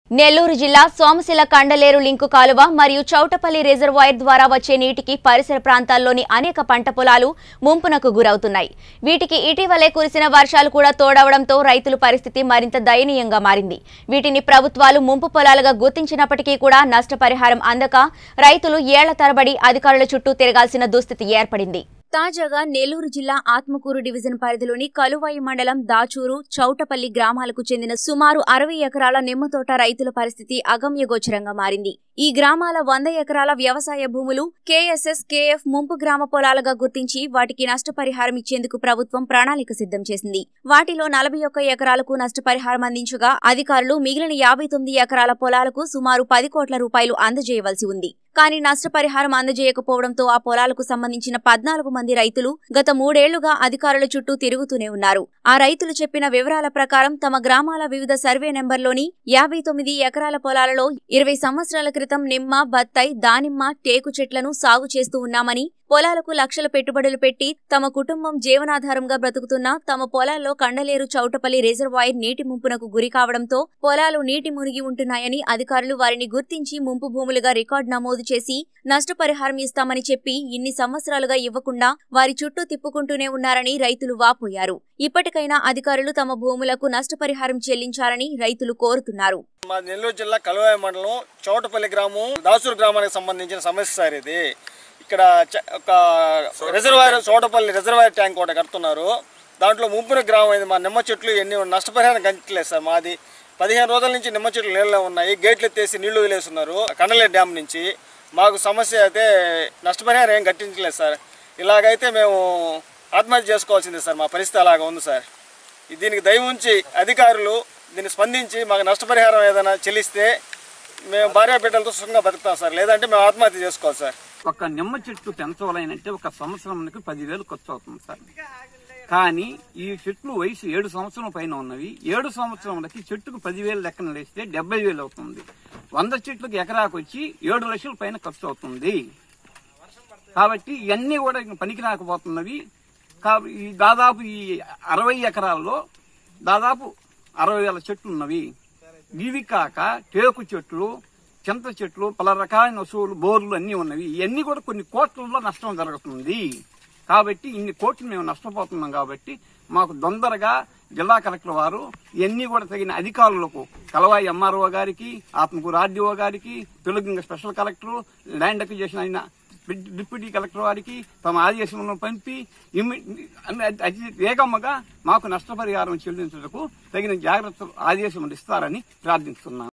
నెల్లూరు జిల్లా సోమశిల కండలేరు లింకు కాలువ మరియు చౌటపల్లి రిజర్వాయర్ ద్వారా వచ్చే నీటికి పరిసర ప్రాంతాల్లోని అనేక పంట పొలాలు ముంపునకు గురవుతున్నాయి వీటికి ఇటీవలే కురిసిన వర్షాలు కూడా తోడవడంతో రైతుల పరిస్థితి మరింత దయనీయంగా మారింది వీటిని ప్రభుత్వాలు ముంపు పొలాలుగా గుర్తించినప్పటికీ కూడా నష్టపరిహారం అందక రైతులు ఏళ్ల తరబడి అధికారుల చుట్టూ తిరగాల్సిన దుస్థితి ఏర్పడింది తాజాగా నెల్లూరు జిల్లా ఆత్మకూరు డివిజన్ పరిధిలోని కలువాయి మండలం దాచూరు చౌటపల్లి గ్రామాలకు చెందిన సుమారు అరవై ఎకరాల నిమ్మ తోట రైతుల పరిస్థితి అగమ్యగోచరంగా మారింది ఈ గ్రామాల వంద ఎకరాల వ్యవసాయ భూములు కేఎస్ఎస్ కేఎఫ్ ముంపు గ్రామ పొలాలుగా గుర్తించి వాటికి నష్టపరిహారం ఇచ్చేందుకు ప్రభుత్వం ప్రణాళిక సిద్ధం చేసింది వాటిలో నలభై ఒక్క ఎకరాలకు నష్టపరిహారం అందించగా అధికారులు మిగిలిన యాభై తొమ్మిది ఎకరాల పొలాలకు సుమారు పది కోట్ల రూపాయలు అందజేయవలసి ఉంది కానీ నష్టపరిహారం అందజేయకపోవడంతో ఆ పొలాలకు సంబంధించిన పద్నాలుగు మంది రైతులు గత మూడేళ్లుగా అధికారుల చుట్టూ తిరుగుతూనే ఉన్నారు ఆ రైతులు చెప్పిన వివరాల ప్రకారం తమ గ్రామాల వివిధ సర్వే నెంబర్లోని యాభై తొమ్మిది ఎకరాల పొలాలలో ఇరవై సంవత్సరాల క్రితం నిమ్మ బత్తాయి దానిమ్మ టేకు చెట్లను సాగు చేస్తూ ఉన్నామని పొలాలకు లక్షల పెట్టుబడులు పెట్టి తమ కుటుంబం జీవనాధారంగా బ్రతుకుతున్న తమ పొలాల్లో కండలేరు చౌటపల్లి రిజర్వాయర్ నీటి ముంపునకు గురి కావడంతో పొలాలు నీటి మునిగి ఉంటున్నాయని అధికారులు వారిని గుర్తించి ముంపు భూములుగా రికార్డు నమోదు చేసి నష్టపరిహారం ఇస్తామని చెప్పి ఇన్ని సంవత్సరాలుగా ఇవ్వకుండా వారి చుట్టూ తిప్పుకుంటూనే ఉన్నారని రైతులు వాపోయారు ఇప్పటికైనా అధికారులు తమ భూములకు నష్టపరిహారం చెల్లించాలని రైతులు కోరుతున్నారు మా నెల్లూరు జిల్లా కలువాయి మండలం చౌటపల్లి గ్రామం దాసూరు గ్రామానికి సంబంధించిన సమస్య సార్ ఇది ఇక్కడ చ- ఒక రిజర్వాయర్ చౌటపల్లి రిజర్వాయర్ ట్యాంక్ ఒకటి కడుతున్నారు దాంట్లో ముంపున గ్రామం అయింది మా నిమ్మ చెట్లు ఎన్ని నష్టపరిహారం కంచలేదు సార్ మాది పదిహేను రోజుల నుంచి నిమ్మ చెట్లు నీళ్ళలో ఉన్నాయి గేట్లు ఎత్తేసి నీళ్లు వదిలేస్తున్నారు కండలే డ్యామ్ నుంచి మాకు సమస్య అయితే నష్టపరిహారం ఏం కట్టించలేదు సార్ ఇలాగైతే మేము ఆత్మహత్య చేసుకోవాల్సిందే సార్ మా పరిస్థితి అలాగ ఉంది సార్ దీనికి దయ ఉంచి అధికారులు దీన్ని స్పందించి మాకు నష్టపరిహారం ఏదైనా చెల్లిస్తే మేము భార్య బిడ్డలతో సుఖంగా బతుకుతాం సార్ లేదంటే మేము ఆత్మహత్య చేసుకోవాలి సార్ ఒక నిమ్మ చెట్టు పెంచవాలంటే ఒక సంవత్సరానికి పదివేలు ఖర్చు అవుతుంది సార్ కానీ ఈ చెట్లు వయసు ఏడు సంవత్సరం పైన ఉన్నవి ఏడు సంవత్సరములకి చెట్టుకు పదివేలు లెక్కన వేస్తే డెబ్బై వేలు అవుతుంది వంద చెట్లకు ఎకరాకు వచ్చి ఏడు లక్షల పైన ఖర్చు అవుతుంది కాబట్టి ఇవన్నీ కూడా ఇంక పనికి రాకపోతున్నవి కాబ- ఈ దాదాపు ఈ అరవై ఎకరాల్లో దాదాపు అరవై వేల చెట్లు ఉన్నవి ఇవి కాక టేకు చెట్లు చింత చెట్లు పలు రకాలైన వస్తువులు బోర్లు అన్నీ ఉన్నవి ఇవన్నీ కూడా కొన్ని కోట్లలో నష్టం జరుగుతుంది కాబట్టి ఇన్ని కోట్లు మేము నష్టపోతున్నాం కాబట్టి మాకు తొందరగా జిల్లా కలెక్టర్ వారు ఇవన్నీ కూడా తగిన అధికారులకు కలవాయి ఎంఆర్ఓ గారికి ఆత్మకూరు ఆర్డీఓ గారికి Telugu special collector land acquisition అయిన డిప్యూటీ కలెక్టర్ వారికి తమ ఆదేశంలో పంపి ఇమ్మి- అన్ని- అతి వేగముగా మాకు నష్టపరిహారం చెల్లించుటకు తగిన జాగ్రత్తలు ఆదేశములు ఇస్తారని ప్రార్థిస్తున్నాను